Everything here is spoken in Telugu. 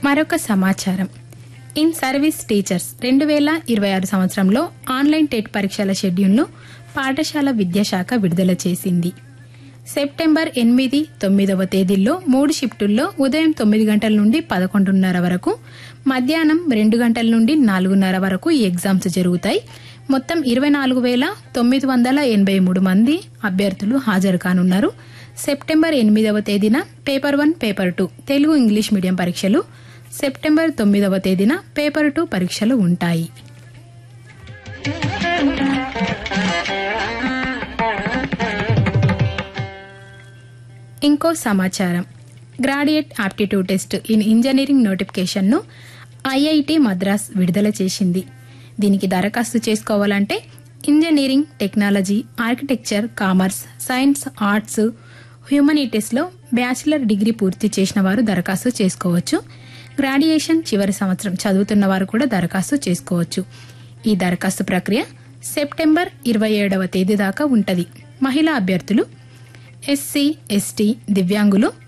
మరొక సమాచారం ఇన్ సర్వీస్ టీచర్స్ రెండు వేల ఇరవై ఆరు సంవత్సరంలో ఆన్లైన్ టెట్ పరీక్షల షెడ్యూల్ను పాఠశాల విద్యాశాఖ విడుదల చేసింది సెప్టెంబర్ ఎనిమిది తొమ్మిదవ తేదీల్లో మూడు షిఫ్టుల్లో ఉదయం తొమ్మిది గంటల నుండి పదకొండున్నర వరకు మధ్యాహ్నం రెండు గంటల నుండి నాలుగున్నర వరకు ఈ ఎగ్జామ్స్ జరుగుతాయి మొత్తం ఇరవై నాలుగు వేల తొమ్మిది వందల ఎనభై మూడు మంది అభ్యర్థులు హాజరు కానున్నారు సెప్టెంబర్ ఎనిమిదవ తేదీన paper one paper two Telugu English medium పరీక్షలు సెప్టెంబర్ తొమ్మిదవ తేదీన పేపర్ టూ పరీక్షలు ఉంటాయి ఇంకో సమాచారం graduate aptitude test in engineering నోటిఫికేషన్ను ఐఐటి మద్రాస్ విడుదల చేసింది దీనికి దరఖాస్తు చేసుకోవాలంటే engineering technology architecture commerce science arts హ్యూమనిటీస్లో బ్యాచిలర్ డిగ్రీ పూర్తి చేసిన వారు దరఖాస్తు చేసుకోవచ్చు గ్రాడ్యుయేషన్ చివరి సంవత్సరం చదువుతున్న వారు కూడా దరఖాస్తు చేసుకోవచ్చు ఈ దరఖాస్తు ప్రక్రియ సెప్టెంబర్ ఇరవై ఏడవ తేదీ దాకా ఉంటుంది మహిళా అభ్యర్థులు ఎస్సీ ఎస్టీ దివ్యాంగులు